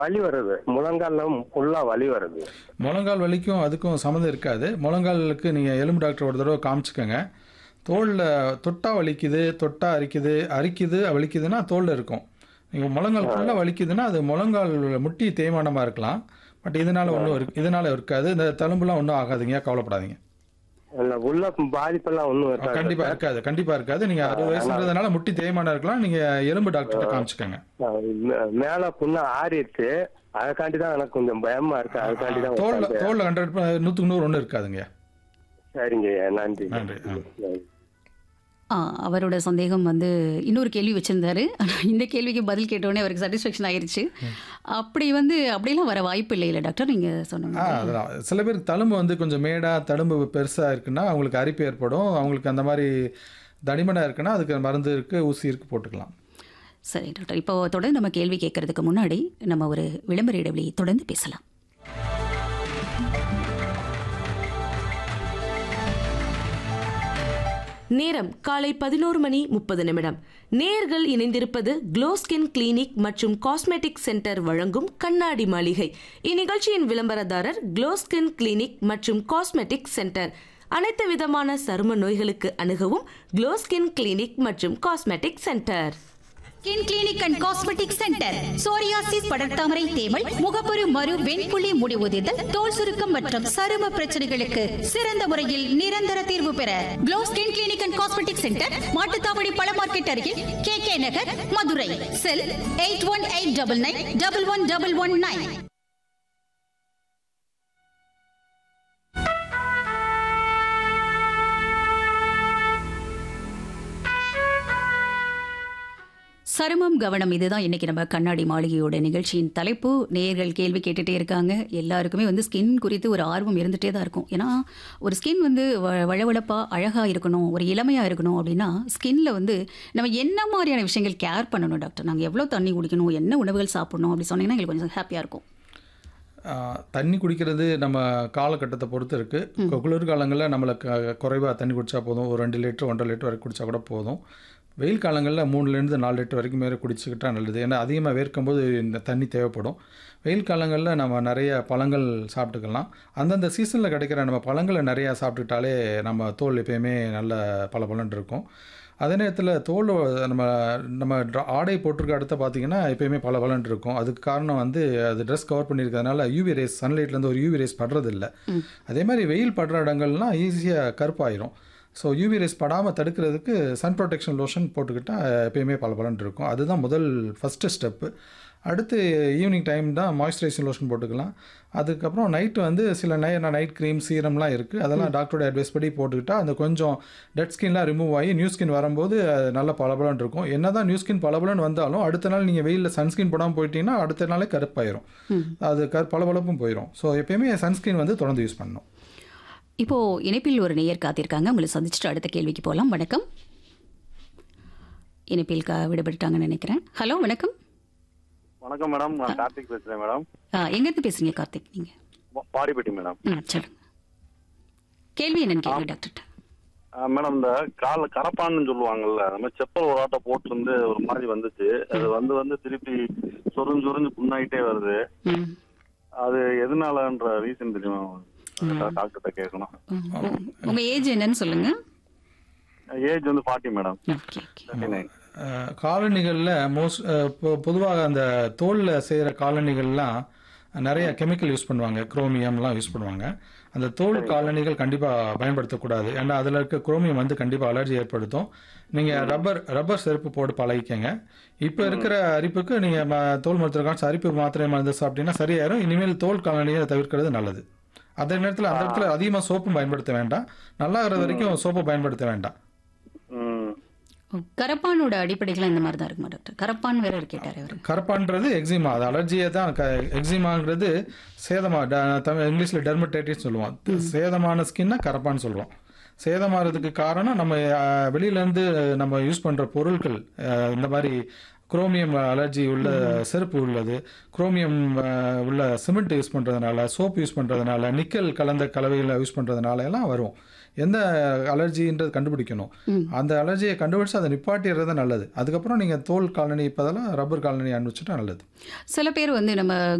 வலி வருது முழங்கால்ல ஃபுல்லா வலி வருது முழங்கால் வலிக்கும் அதுக்கும் சம்மந்தம் இருக்காது முழங்காலுக்கு நீங்கள் எலும்பு டாக்டர் ஒரு தடவை காமிச்சுக்கோங்க தோலில் தொட்டா வலிக்குது தொட்டா அரிக்குது அரிக்குது வலிக்குதுன்னா தோலில் இருக்கும் நீங்கள் முழங்கால் ஃபுல்லாக வலிக்குதுன்னா அது முழங்கால் முட்டி தேய்மானமாக இருக்கலாம் பட் இதனால் ஒன்றும் இருக்கு இதனால் இருக்காது இந்த தழும்புலாம் ஒன்றும் ஆகாதுங்க கவலைப்படாதீங்க இல்ல உள்ள பாதிப்பெல்லாம் ஒண்ணும் இருக்காது கண்டிப்பா இருக்காது கண்டிப்பா இருக்காது நீங்க அறுபது வயசுன்றதுனால முட்டி தேய்மானம் இருக்கலாம் நீங்க எலும்பு டாக்டர்கிட்ட காமிச்சுக்கோங்க அஹ் மே- மேல புண்ணா ஆறிடுச்சு அதுக்காண்டி தான் எனக்கு கொஞ்சம் பயமா இருக்கு அதுக்காண்டி தான் தோல்ல உட்கார்ந்தேன். தோல்ல ஹண்ட்ரட் நூற்றுக்கு நூறு ஒன்றும் இருக்காதுங்க சரிங்க நன்றி நன்றி ஆ. நன்றி. ஆ, அவரோட சந்தேகம் வந்து இன்னொரு கேள்வி வச்சிருந்தாரு ஆனா இந்த கேள்விக்கு பதில் கேட்டோடனே அவருக்கு சாட்டிஸ்ஃபேக்ஷன் ஆயிருச்சு அப்படி வந்து அப்படிலாம் வர வாய்ப்பு இல்லை டாக்டர் நீங்க சொன்னீங்க ஆ அதெல்லாம் சில பேருக்கு தழும்பு வந்து கொஞ்சம் மேடா தழும்பு பெருசாக இருக்குன்னா அவங்களுக்கு அரிப்பு ஏற்படும் அவங்களுக்கு அந்த மாதிரி தடிமனாக இருக்குன்னா அதுக்கு மருந்து இருக்குது ஊசி இருக்கு போட்டுக்கலாம் சரி டாக்டர் இப்போ தொடர்ந்து நம்ம கேள்வி கேட்கறதுக்கு முன்னாடி நம்ம ஒரு விளம்பர இடைவெளி தொடர்ந்து பேசலாம் நேரம் காலை பதினோரு மணி முப்பது நிமிடம் நேர்கள் இணைந்திருப்பது க்ளோ ஸ்கின் கிளினிக் மற்றும் காஸ்மெட்டிக் சென்டர் வழங்கும் கண்ணாடி மாளிகை இந்நிகழ்ச்சியின் விளம்பரதாரர் க்ளோ ஸ்கின் கிளினிக் மற்றும் காஸ்மெட்டிக் சென்டர் அனைத்து விதமான சரும நோய்களுக்கு அணுகவும் க்ளோ ஸ்கின் கிளினிக் மற்றும் cosmetic centre skin clinic and cosmetic centre psoriasis படர்தாமரை தேமல் முகப்பரு மறு வெண்புள்ளி முடிவுதிதல் தோல் சுருக்கம் மற்றும் சரும பிரச்சனைகளுக்கு சிறந்த முறையில் நிரந்தர தீர்வு பெற glow skin clinic and cosmetic centre Mattuthavani பழ மார்க்கெட் அருகில் K K Nagar Madurai cell eight one eight double nine double one double one nine சருமம் கவனம் இதுதான் இன்னைக்கு நம்ம கண்ணாடி மாளிகையோட நிகழ்ச்சியின் தலைப்பு நேர்கள் கேள்வி கேட்டுட்டே இருக்காங்க எல்லாருக்குமே வந்து ஸ்கின் குறித்து ஒரு ஆர்வம் இருந்துட்டே தான் இருக்கும் ஏன்னா ஒரு ஸ்கின் வந்து வ- வழவழப்பா அழகா இருக்கணும் ஒரு இளமையா இருக்கணும் அப்படின்னா ஸ்கின்ல வந்து நம்ம என்ன மாதிரியான விஷயங்கள் கேர் பண்ணணும் டாக்டர் நாங்கள் எவ்வளோ தண்ணி குடிக்கணும் என்ன உணவுகள் சாப்பிடணும் அப்படி சொன்னீங்கன்னா எங்களுக்கு கொஞ்சம் ஹாப்பியாக இருக்கும் ஆ, தண்ணி குடிக்கிறது நம்ம காலகட்டத்தை பொறுத்து இருக்குது குளிர்காலங்களில் நம்மளுக்கு குறைவாக தண்ணி குடித்தா போதும் ஒரு ரெண்டு லிட்டர் ஒன்றரை லிட்டர் வரைக்கும் குடித்தா கூட போதும் வெயில் காலங்களில் மூணுலேருந்து நாலு லிட்டர் வரைக்கும் மேலே குடிச்சுக்கிட்டா நல்லது ஏன்னா அதிகமாக வேர்க்கும்போது இந்த தண்ணி தேவைப்படும் வெயில் காலங்களில் நம்ம நிறைய பழங்கள் சாப்பிட்டுக்கலாம் அந்தந்த சீசனில் கிடைக்கிற நம்ம பழங்களை நிறையா சாப்பிட்டுக்கிட்டாலே நம்ம தோல் எப்பயுமே நல்ல பளபளன்னு இருக்கும் அதே நேரத்தில் தோல் நம்ம நம்ம dra- ஆடை போட்டிருக்க இடத்த பார்த்தீங்கன்னா எப்பயுமே பல பலன் இருக்கும் அதுக்கு காரணம் வந்து அது ட்ரெஸ் கவர் பண்ணியிருக்கிறதுனால யூவி ரேஸ் சன்லைட்லேருந்து ஒரு யூவி ரேஸ் படுறதில்ல அதே மாதிரி வெயில் படுற இடங்கள்லாம் ஈஸியாக கருப்பாயிரும் ஸோ யூவி ரேஸ் படாமல் தடுக்கிறதுக்கு சன் ப்ரொடெக்ஷன் லோஷன் போட்டுக்கிட்டா எப்பயுமே பல பலன் இருக்கும் அதுதான் முதல் ஃபஸ்ட்டு ஸ்டெப்பு அடுத்து ஈவினிங் டைம் தான் மாய்ஸ்சரைசிங் லோஷன் போட்டுக்கலாம் அதுக்கப்புறம் நைட்டு வந்து சில நை நைட் க்ரீம் சீரம்லாம் இருக்குது அதெல்லாம் டாக்டரோட அட்வைஸ் படி போட்டுக்கிட்டா அந்த கொஞ்சம் டெட் ஸ்கின்லாம் ரிமூவ் ஆகி நியூ ஸ்கின் வரும்போது அது நல்ல பளபளன்னு இருக்கும் என்ன தான் நியூ ஸ்கின் பளபளன்னு வந்தாலும் அடுத்த நாள் நீங்கள் வெயிலில் சன்ஸ்கின் போடாமல் போயிட்டீங்கன்னா அடுத்த நாளே கருப்பாயிரும் அது கரு பளபளப்பும் போயிடும் ஸோ எப்பயுமே சன்ஸ்கிரீன் வந்து தொடர்ந்து யூஸ் பண்ணணும் இப்போ இணைப்பில் ஒரு நேயர் காத்திருக்காங்க உங்களை சந்திச்சுட்டு அடுத்த கேள்விக்கு போகலாம் வணக்கம் இணைப்பில் கா விடுபட்டுட்டாங்கன்னு நினைக்கிறேன் ஹலோ வணக்கம் வணக்கம் மேடம் நான் கார்த்திக் பேசுறேன் மேடம் ஆ, எங்கேருந்து பேசுறீங்க கார்த்திக் நீங்கள் பா- பாடிப்பட்டி மேடம் ம் சொல்லுங்க கேள்வி என்னன்னு கேள்வி டாக்டர்கிட்ட ஆ, மேடம் இந்த கால கரப்பான்னு சொல்லுவாங்கல்ல நம்ம செப்பல் ஒரு ஆட்டை போட்டிருந்து ஒரு மாதிரி வந்துச்சு அது வந்து வந்து திருப்பி சொரிஞ்சு சொரிஞ்சு புண்ணாயிட்டே வருது ம் அது எதனாலன்ற ரீசன் தெரியுமா டாக்டர்கிட்ட கேட்கணும் ம். உ- உங்க ஏஜ் என்னன்னு சொல்லுங்க ஏஜ் வந்து forty madam okay okay thirty nine ah காலணிகளில் மோஸ்ட் பொதுவாக அந்த தோலில் செய்கிற காலணிகள்லாம் நிறைய கெமிக்கல் யூஸ் பண்ணுவாங்க குரோமியம்லாம் யூஸ் பண்ணுவாங்க அந்த தோல் காலணிகள் கண்டிப்பாக பயன்படுத்தக்கூடாது ஏன்னா அதில் இருக்க குரோமியம் வந்து கண்டிப்பாக அலர்ஜி ஏற்படுத்தும் நீங்கள் ரப்பர் ரப்பர் செருப்பு போட்டு பழகிக்கங்க இப்போ இருக்கிற அரிப்புக்கு நீங்கள் தோல் மருத்துவ காசு அரிப்பு மாத்திரை மருந்து சாப்பிட்டீங்கன்னா சரியாயிரும் இனிமேல் தோல் காலணியை தவிர்க்கிறது நல்லது அதே நேரத்தில் அந்த இடத்துல அதிகமாக சோப்பும் பயன்படுத்த வேண்டாம் நல்லா இருக்கிற வரைக்கும் சோப்பு பயன்படுத்த வேண்டாம் ம் ஓ, கரப்பானோட அடிப்படைகள்லாம் இந்த மாதிரி தான் இருக்குமா டாக்டர் கரப்பான் வேற கேட்டார் அவர் கரப்பான்றது எக்ஸிமா அது அலர்ஜியை தான் க எக்ஸிமாங்கிறது சேதமா ட- தமிழ் இங்கிலீஷில் டெர்மடைட்டிஸ் சொல்லுவோம் சேதமான ஸ்கின்னை கரப்பான்னு சொல்லுவோம் சேதமாகிறதுக்கு காரணம் நம்ம அஹ், வெளியிலேருந்து நம்ம யூஸ் பண்ணுற பொருட்கள் அஹ், இந்த மாதிரி குரோமியம் அலர்ஜி உள்ள செருப்பு உள்ளது குரோமியம் அஹ், உள்ள சிமெண்ட் யூஸ் பண்ணுறதுனால சோப் யூஸ் பண்ணுறதுனால நிக்கல் கலந்த கலவைகளை யூஸ் பண்ணுறதுனால எல்லாம் வரும் எந்த அலர்ஜின்றது கண்டுபிடிக்கணும் அந்த அலர்ஜியை கண்டுபிடிச்சு அதை நிப்பாட்டிடுறது நல்லது அதுக்கப்புறம் நீங்கள் தோல் காலனி இப்போதெல்லாம் ரப்பர் காலனி அனுப்பிச்சிட்டா நல்லது சில பேர் வந்து நம்ம